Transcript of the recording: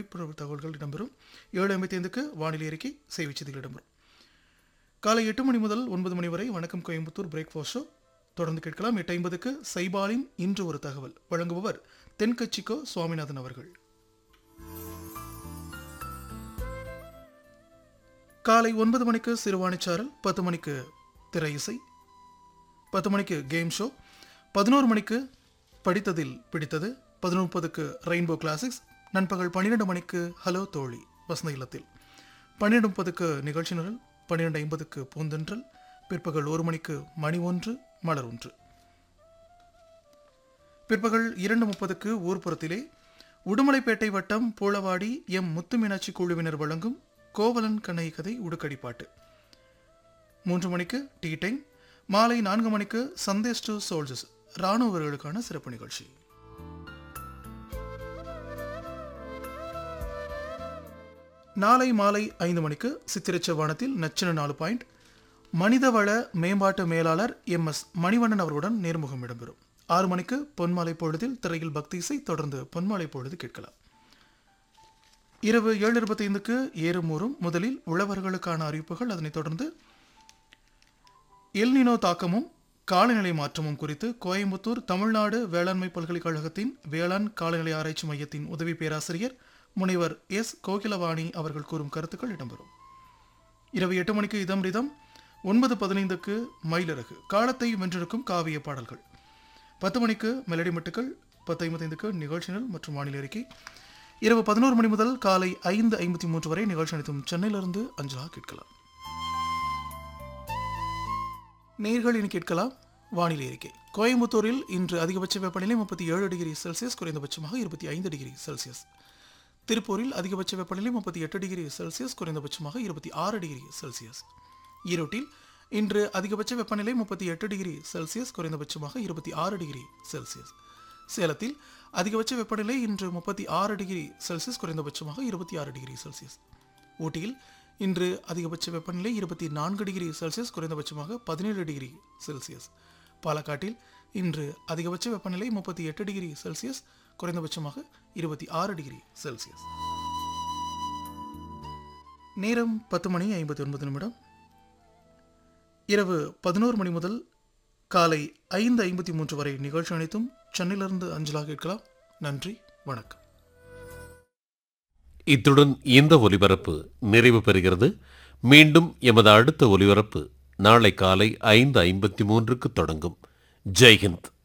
விழிப்புணர்வு தகவல்கள் இடம்பெறும் ஏழு ஐம்பத்தி ஐந்துக்கு வானிலை அறிக்கை செய்திச் செய்திகள் இடம்பெறும் காலை எட்டு மணி முதல் ஒன்பது மணி வரை வணக்கம் கோயம்புத்தூர் பிரேக்ஃபாஸ்ட் ஷோ தொடர்ந்து கேட்கலாம் எட்டு ஐம்பதுக்கு சைபாலின் இன்று ஒரு தகவல் வழங்குபவர் தென்கட்சிக்கோ சுவாமிநாதன் அவர்கள் காலை ஒன்பது மணிக்கு சிறுவாணிச்சாரல் பத்து மணிக்கு திரை இசை பத்து மணிக்கு கேம் ஷோ பதினோரு மணிக்கு படித்ததில் பிடித்தது பதினொன்று முப்பதுக்கு ரெயின்போ கிளாசிக்ஸ் நண்பகல் பன்னிரெண்டு மணிக்கு ஹலோ தோழி வசந்த இல்லத்தில் பன்னிரெண்டு முப்பதுக்கு நிகழ்ச்சி நிரல் பன்னிரெண்டு ஐம்பதுக்கு பூந்தென்றல் பிற்பகல் ஒரு மணிக்கு மணி ஒன்று மலர் ஒன்று பிற்பகல் இரண்டு முப்பதுக்கு ஊர்ப்புறத்திலே உடுமலைப்பேட்டை வட்டம் பூளவாடி எம் முத்து மீனாட்சி குழுவினர் வழங்கும் கோவலன் கண்ணை கதை உடுக்கடி பாட்டு மூன்று மணிக்கு டீ டைம் மாலை நான்கு மணிக்கு சந்தேஷ் டு சோல்ஜர்ஸ் ராணுவ வீரர்களுக்கான சிறப்பு நிகழ்ச்சி நாளை மாலை ஐந்து மணிக்கு சித்திரச்சவானத்தில் நச்சின நாலு பாயிண்ட் மனிதவள மேம்பாட்டு மேலாளர் எம் எஸ் மணிவண்ணன் அவர்களுடன் நேர்முகம் இடம்பெறும் ஆறு மணிக்கு பொன்மாலை பொழுதில் திரையில் பக்தி இசை தொடர்ந்து பொன்மாலை பொழுது கேட்கலாம் இரவு ஏழு இருபத்தைந்துக்கு ஏறுமூறும் முதலில் உழவர்களுக்கான அறிவிப்புகள் அதனைத் தொடர்ந்து எல்னினோ தாக்கமும் காலநிலை மாற்றமும் குறித்து கோயம்புத்தூர் தமிழ்நாடு வேளாண்மை பல்கலைக்கழகத்தின் வேளாண் காலநிலை ஆராய்ச்சி மையத்தின் உதவி பேராசிரியர் முனைவர் எஸ் கோகிலவாணி அவர்கள் கூறும் கருத்துக்கள் இடம்பெறும் இரவு எட்டு மணிக்கு இதம் ரிதம் ஒன்பது பதினைந்துக்கு மயிலிறகு காலத்தை வென்றெடுக்கும் காவிய பாடல்கள் பத்து மணிக்கு மெலடி மட்டுக்கள் பத்து ஐம்பத்தைந்துக்கு நிகழ்ச்சிகள் மற்றும் வானிலை அறிக்கை இரவு பதினோரு மணி முதல் காலை ஐந்து ஐம்பத்தி மூன்று வரை நிகழ்ச்சி அனைத்தும் சென்னையிலிருந்து அஞ்சலாக கேட்கலாம் நேர்கள் இனி கேட்கலாம் வானிலை அறிக்கை கோயம்புத்தூரில் இன்று அதிகபட்ச வெப்பநிலை முப்பத்தி ஏழு டிகிரி செல்சியஸ் குறைந்தபட்சமாக இருபத்தி ஐந்து டிகிரி செல்சியஸ் திருப்பூரில் அதிகபட்ச வெப்பநிலை முப்பத்தி எட்டு டிகிரி செல்சியஸ் குறைந்தபட்சமாக இருபத்தி ஆறு டிகிரி செல்சியஸ் ஈரோட்டில் இன்று அதிகபட்ச வெப்பநிலை முப்பத்தி எட்டு டிகிரி செல்சியஸ் குறைந்தபட்சமாக இருபத்தி ஆறு டிகிரி செல்சியஸ் சேலத்தில் அதிகபட்ச வெப்பநிலை இன்று முப்பத்தி ஆறு டிகிரி செல்சியஸ் குறைந்தபட்சமாக இருபத்தி ஆறு டிகிரி செல்சியஸ் ஊட்டியில் இன்று அதிகபட்ச வெப்பநிலை இருபத்தி நான்கு டிகிரி செல்சியஸ் குறைந்தபட்சமாக பதினேழு டிகிரி செல்சியஸ் பாலக்காட்டில் இன்று அதிகபட்ச வெப்பநிலை முப்பத்தி எட்டு டிகிரி செல்சியஸ் குறைந்தபட்சமாக இருபத்தி ஆறு டிகிரி செல்சியஸ் நேரம் பத்து மணி ஐம்பத்தி ஒன்பது நிமிடம் இரவு பதினோரு மணி முதல் காலை ஐந்து ஐம்பத்தி மூன்று வரை நிகழ்ச்சி அனைத்தும் சென்னையிலிருந்து அஞ்சலாக கேட்கலாம் நன்றி வணக்கம் இத்துடன் இந்த ஒலிபரப்பு நிறைவு பெறுகிறது மீண்டும் எமது அடுத்த ஒலிபரப்பு நாளை காலை ஐந்து ஐம்பத்தி மூன்றுக்கு தொடங்கும் ஜெய்ஹிந்த்